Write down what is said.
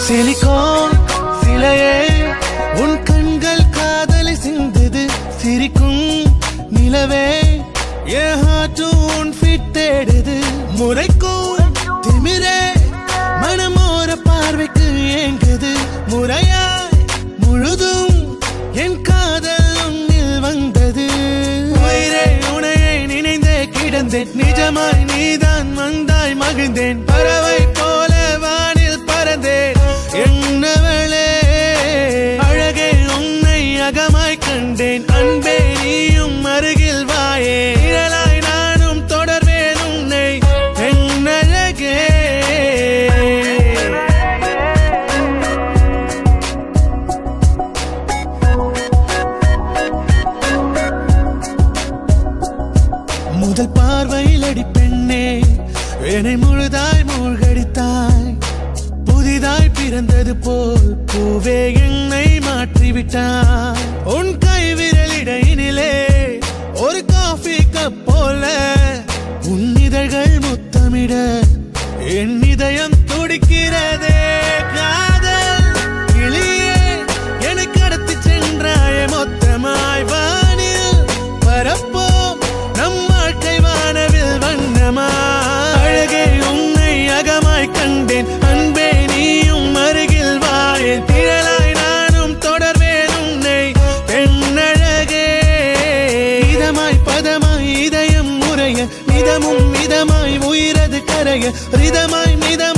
silicone சிலையே உன் கண்கள் காதலை சிந்தது சிரிக்கும் நிலவே என் ஹார்ட்டும் உன் ஃபிட் தேடுது முறைக்கும் திமிரே மனமோர பார்வைக்கு ஏங்குது முறையாய் முழுதும் என் காதல் உன்னில் வந்தது உயிரே உனையை நினைந்தே கிடந்தேன் நிஜமாய் நீதான் வந்தாய் மகிழ்ந்தேன் பறவை போல வானில் பறந்தேன் என்னவளே அழகே உன்னை அகமாய் கண்டேன் அன்பே நீயும் அருகில் வாயே நிழலாய் நானும் தொடர்வேன் உன்னை என்னழகே முதல் பார்வையில் அடி பெண்ணே என்னை முழுதாய் மூழ்கடித்தாய் புதிதாய் பிறந்தது போல் பூவே என்னை மாற்றிவிட்டாய் உன் கை விரலிடையினிலே ஒரு காஃபி கப் போல உன் இதழ்கள் முத்தமிட என் இதயம் துடிக்கிறதே காதல் கிளியே என்னை கடத்தி சென்றாய மொத்தமாய் வானில் பரப்போம் நம் வாழ்க்கை வானவில் வண்ணமா அழகே உன்னை அகமாய் கண்டேன் அன்பே நீயும் அருகில் வாழே திரளாய் நானும் தொடர்வேன் உன்னை பெண்ணழகே இதமாய் பதமாய் இதயம் முறைய மிதமும் மிதமாய் உயிரது கரைய ரிதமாய் மிதமாய்